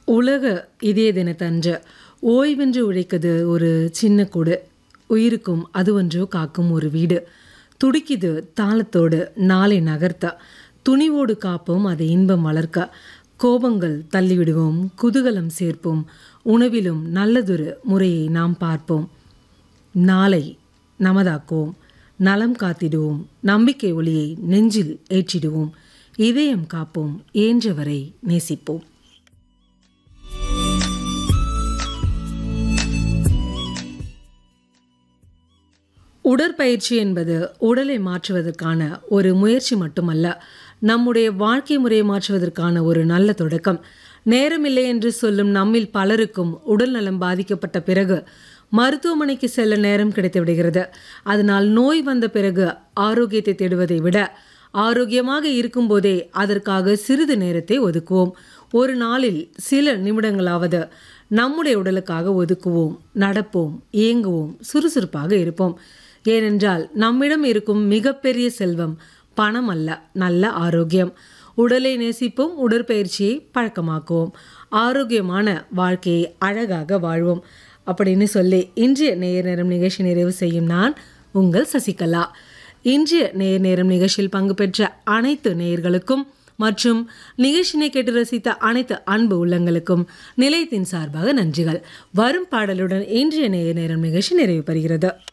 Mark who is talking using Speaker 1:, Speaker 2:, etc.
Speaker 1: உலக இதய தினத்தன்று ஓய்வென்று உழைக்குது ஒரு சின்ன கூடு உயிருக்கும் அதுவன்றோ காக்கும் ஒரு வீடு துடிக்குது தாளத்தோடு நாளை நகர்த்த துணிவோடு காப்போம் அதை இன்பம் வளர்க்க கோபங்கள் தள்ளிவிடுவோம் குதூகலம் சேர்ப்போம் உணவிலும் நல்லதொரு முறையை நாம் பார்ப்போம் நாளை நமதாக்குவோம் நலம் காத்திடுவோம் நம்பிக்கை ஒளியை நெஞ்சில் ஏற்றிடுவோம் இதயம் காப்போம் இயன்றவரை நேசிப்போம் உடற்பயிற்சி என்பது உடலை மாற்றுவதற்கான ஒரு முயற்சி மட்டுமல்ல நம்முடைய வாழ்க்கை முறையை மாற்றுவதற்கான ஒரு நல்ல தொடக்கம் நேரமில்லை என்று சொல்லும் நம்மில் பலருக்கும் உடல் நலம் பாதிக்கப்பட்ட பிறகு மருத்துவமனைக்கு செல்ல நேரம் கிடைத்து விடுகிறது அதனால் நோய் வந்த பிறகு ஆரோக்கியத்தை தேடுவதை விட ஆரோக்கியமாக இருக்கும்போதே அதற்காக சிறிது நேரத்தை ஒதுக்குவோம் ஒரு நாளில் சில நிமிடங்களாவது நம்முடைய உடலுக்காக ஒதுக்குவோம் நடப்போம் இயங்குவோம் சுறுசுறுப்பாக இருப்போம் ஏனென்றால் நம்மிடம் இருக்கும் மிகப்பெரிய செல்வம் பணம் அல்ல நல்ல ஆரோக்கியம் உடலை நேசிப்போம் உடற்பயிற்சியை பழக்கமாக்குவோம் ஆரோக்கியமான வாழ்க்கையை அழகாக வாழ்வோம் அப்படின்னு சொல்லி இன்றைய நேர் நேரம் நிகழ்ச்சி நிறைவு செய்யும் நான் உங்கள் சசிகலா இன்றைய நேர் நேரம் நிகழ்ச்சியில் பங்கு பெற்ற அனைத்து நேயர்களுக்கும் மற்றும் நிகழ்ச்சினை கேட்டு ரசித்த அனைத்து அன்பு உள்ளங்களுக்கும் நிலையத்தின் சார்பாக நன்றிகள் வரும் பாடலுடன் இன்றைய நேர் நேரம் நிகழ்ச்சி நிறைவு பெறுகிறது